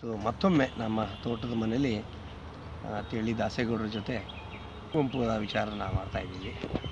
ಇವತ್ತು ಮತ್ತೊಮ್ಮೆ ನಮ್ಮ ತೋಟದ ಮನೆಯಲ್ಲಿ ಆ, ತಿಳಿ ದಾಸೇಗೌಡರ ಜೊತೆ ಕುವೆಂಪುರ ವಿಚಾರ ನಾವು ಮಾಡ್ತಾ ಇದ್ದೀವಿ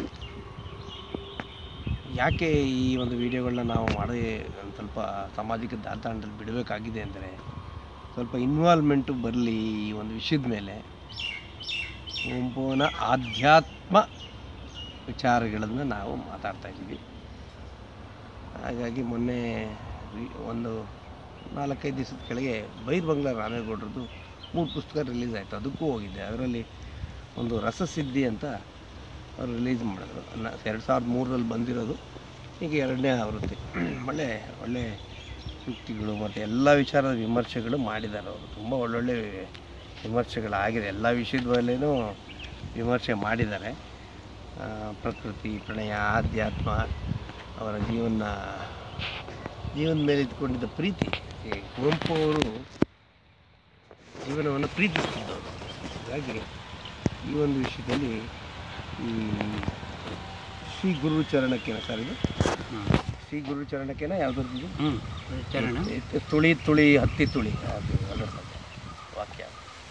ಯಾಕೆ ಈ ಒಂದು ವಿಡಿಯೋಗಳನ್ನ ನಾವು ಮಾಡಿ ಒಂದು ಸ್ವಲ್ಪ ಸಾಮಾಜಿಕ ಜಾಲತಾಣದಲ್ಲಿ ಬಿಡಬೇಕಾಗಿದೆ ಅಂದರೆ ಸ್ವಲ್ಪ ಇನ್ವಾಲ್ವ್ಮೆಂಟು ಬರಲಿ ಈ ಒಂದು ವಿಷಯದ ಮೇಲೆ ಕುವೆಂಪುವಿನ ಆಧ್ಯಾತ್ಮ ವಿಚಾರಗಳನ್ನು ನಾವು ಮಾತಾಡ್ತಾ ಇದ್ದೀವಿ ಹಾಗಾಗಿ ಮೊನ್ನೆ ವಿ- ಒಂದು ನಾಲ್ಕೈದು ದಿವಸದ ಕೆಳಗೆ ಬೈರ್ ಬಂಗ್ಲಾ ರಾಮೇಗೌಡರದ್ದು ಮೂರು ಪುಸ್ತಕ ರಿಲೀಸ್ ಆಯಿತು ಅದಕ್ಕೂ ಹೋಗಿದ್ದೆ ಅದರಲ್ಲಿ ಒಂದು ರಸಸಿದ್ಧಿ ಅಂತ ಅವರು ರಿಲೀಸ್ ಮಾಡಿದ್ರು ನ- ಎರಡು ಸಾವಿರದ ಮೂರರಲ್ಲಿ ಬಂದಿರೋದು ಈಗ ಎರಡನೇ ಆವೃತ್ತಿ ಒಳ್ಳೆ ಒಳ್ಳೆ ಸೂಕ್ತಿಗಳು ಮತ್ತು ಎಲ್ಲ ವಿಚಾರದ ವಿಮರ್ಶೆಗಳು ಮಾಡಿದ್ದಾರೆ ಅವರು ತುಂಬ ಒಳ್ಳೊಳ್ಳೆ ವಿಮರ್ಶೆಗಳಾಗಿದೆ ಎಲ್ಲ ವಿಷಯದ ಮೇಲೇನೂ ವಿಮರ್ಶೆ ಮಾಡಿದ್ದಾರೆ ಆ, ಪ್ರಕೃತಿ ಪ್ರಣಯ ಆಧ್ಯಾತ್ಮ ಅವರ ಜೀವನ ಜೀವನದ ಮೇಲೆ ಇಟ್ಕೊಂಡಿದ್ದ ಪ್ರೀತಿ ಈ ಕುವೆಂಪು ಅವರು ಜೀವನವನ್ನು ಪ್ರೀತಿಸ್ತಿದ್ದವರು ಹಾಗಾಗಿ ಈ ಒಂದು ವಿಷಯದಲ್ಲಿ ಈ ಶ್ರೀ ಗುರು ಚರಣಕ್ಕೆನ ಸರ್ ಇದು ಶ್ರೀ ಗುರು ಚರಣಕ್ಕೆನ ಯಾವ್ದು ಇದು ಹ್ಞೂ ಚರಣ ಇದು ತುಳಿ ತುಳಿ ಹತ್ತಿ ತುಳಿ ಅದು ಅದು ವಾಕ್ಯ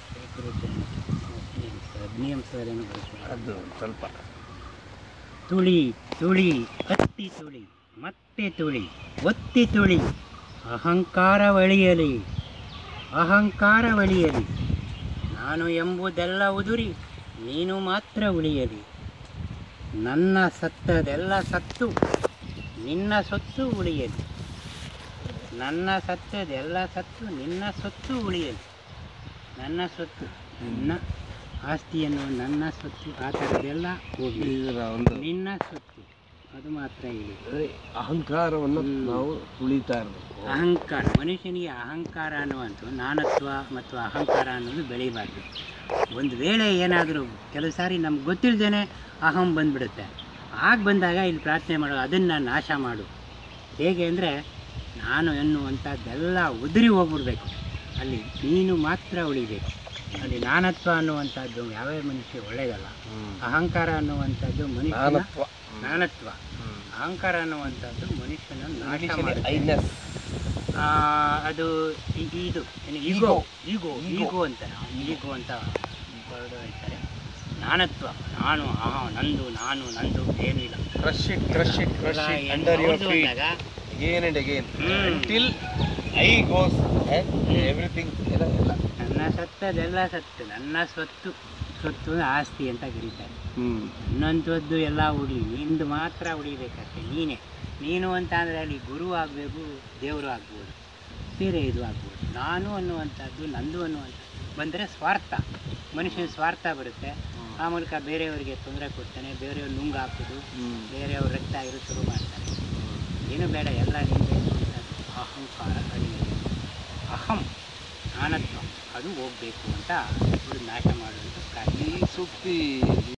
ಅಗ್ನಿಯಂಸರೇನು ಬರುತ್ತೆ ಅದು ಸ್ವಲ್ಪ ತುಳಿ ತುಳಿ ಹತ್ತಿ ತುಳಿ ಮತ್ತೆ ತುಳಿ ಒತ್ತಿ ತುಳಿ ಅಹಂಕಾರ ಒಳಿಯಲಿ ಅಹಂಕಾರ ಒಳಿಯಲಿ ನಾನು ಎಂಬುದೆಲ್ಲ ಉದುರಿ ನೀನು ಮಾತ್ರ ಉಳಿಯಲಿ ನನ್ನ ಸತ್ತದೆಲ್ಲ ಸತ್ತು ನಿನ್ನ ಸೊತ್ತು ಉಳಿಯಲಿ ನನ್ನ ಸತ್ತದೆಲ್ಲ ಸತ್ತು ನಿನ್ನ ಸೊತ್ತು ಉಳಿಯಲಿ ನನ್ನ ಸೊತ್ತು ನನ್ನ ಆಸ್ತಿಯನ್ನು ನನ್ನ ಸೊತ್ತು ಆ ಥರದ್ದೆಲ್ಲ ಹೋಗಲಿ ಇದರ ಒಂದು ನಿನ್ನ ಸೊತ್ತು ಅದು ಮಾತ್ರ ಇಲ್ಲಿ ಅಂದ್ರೆ ಅಹಂಕಾರವನ್ನು ಹ್ಮ್. ನಾವು ತುಳಿತಾ ಇರಬೇಕು ಅಹಂಕಾರ ಮನುಷ್ಯನಿಗೆ ಅಹಂಕಾರ ಅನ್ನುವಂಥ ನಾನತ್ವ ಮತ್ತು ಅಹಂಕಾರ ಅನ್ನೋದು ಬೆಳೀಬಾರ್ದು ಒಂದು ವೇಳೆ ಏನಾದರೂ ಕೆಲವು ಸಾರಿ ನಮ್ಗೆ ಗೊತ್ತಿಲ್ಲದೇನೆ ಅಹಂ ಬಂದ್ಬಿಡುತ್ತೆ ಆಗ ಬಂದಾಗ ಇಲ್ಲಿ ಪ್ರಾರ್ಥನೆ ಮಾಡೋ ಅದನ್ನು ನಾಶ ಮಾಡು ಹೇಗೆ ಅಂದರೆ ನಾನು ಎನ್ನುವಂಥದ್ದೆಲ್ಲ ಉದುರಿ ಹೋಗ್ಬಿಡ್ಬೇಕು ಅಲ್ಲಿ ನೀನು ಮಾತ್ರ ಉಳಿಬೇಕು ಅಲ್ಲಿ ನಾನತ್ವ ಅನ್ನುವಂಥದ್ದು ಯಾವ್ಯಾವ ಮನುಷ್ಯ ಒಳ್ಳೆಯದಲ್ಲ ಅಹಂಕಾರ ಅನ್ನುವಂಥದ್ದು ಮನುಷ್ಯನ ನಾನತ್ವ ನಾನತ್ವ ಅಹಂಕಾರ ಅನ್ನುವಂಥದ್ದು ಮನುಷ್ಯನ ನಾಶ ಮಾಡುತ್ತೆ. ಐನೆಸ್ ಆ, ಅದು ಇ- ಇದು Ego. ಈಗೋ ಈಗೋ ಈಗೋ ಅಂತಾರೆ ಈಗೋ ಅಂತ ಹೊರಡು ಹೇಳ್ತಾರೆ ನಾನತ್ವ ನಾನು ಆ ನಂದು ನಾನು ನಂದು ಏನೂ ಇಲ್ಲ crush it crush it crush ಎಲ್ಲ ಇಟ್ ಏನು ಅಂಡರ್ ಯುವರ್ ಹೌದು ಫೀಟ್ ಅಂದಾಗ again and again hmm. Until I goes everything ಎಲ್ಲ ಎಲ್ಲ ನನ್ನ ಸತ್ತದೆಲ್ಲ ಸತ್ತು ನನ್ನ ಸ್ವತ್ತು ಸ್ವತ್ತು ಆಸ್ತಿ ಅಂತ ಕರೀತಾರೆ ಹ್ಮ್ ಇನ್ನೊಂಥದ್ದು ಎಲ್ಲ ಉಳಿ ನಿಂದು ಮಾತ್ರ ಉಳಿಬೇಕಷ್ಟೆ ನೀನೇ ನೀನು ಅಂತ ಅಂದರೆ ಅಲ್ಲಿ ಗುರು ಆಗಬೇಕು ದೇವರು ಆಗ್ಬೋದು ಬೇರೆ ಇದು ಆಗ್ಬೋದು ನಾನು ಅನ್ನುವಂಥದ್ದು ನಂದು ಅನ್ನುವಂಥದ್ದು ಬಂದರೆ ಸ್ವಾರ್ಥ ಮನುಷ್ಯನ ಸ್ವಾರ್ಥ ಬರುತ್ತೆ ಆ ಮೂಲಕ ಬೇರೆಯವರಿಗೆ ತೊಂದರೆ ಕೊಡ್ತಾನೆ ಬೇರೆಯವ್ರು ನುಂಗು ಹಾಕೋದು ಬೇರೆಯವ್ರ ರಕ್ತ ಇರೋ ಶುರು ಮಾಡ್ತಾರೆ ಏನು ಬೇಡ ಎಲ್ಲ ನಿಂದೆ ಅನ್ನುವಂಥದ್ದು ಅಹಂಕಾರ ಅಡಿಯಲ್ಲಿ ಅಹಂ ನಾನತ್ವ ಅದು ಹೋಗಬೇಕು ಅಂತ ಇವರು ನಾಶ ಮಾಡುವಂಥ ಪ್ರಾರ್ಥನೆ ಈ ಸೂಕ್ತಿ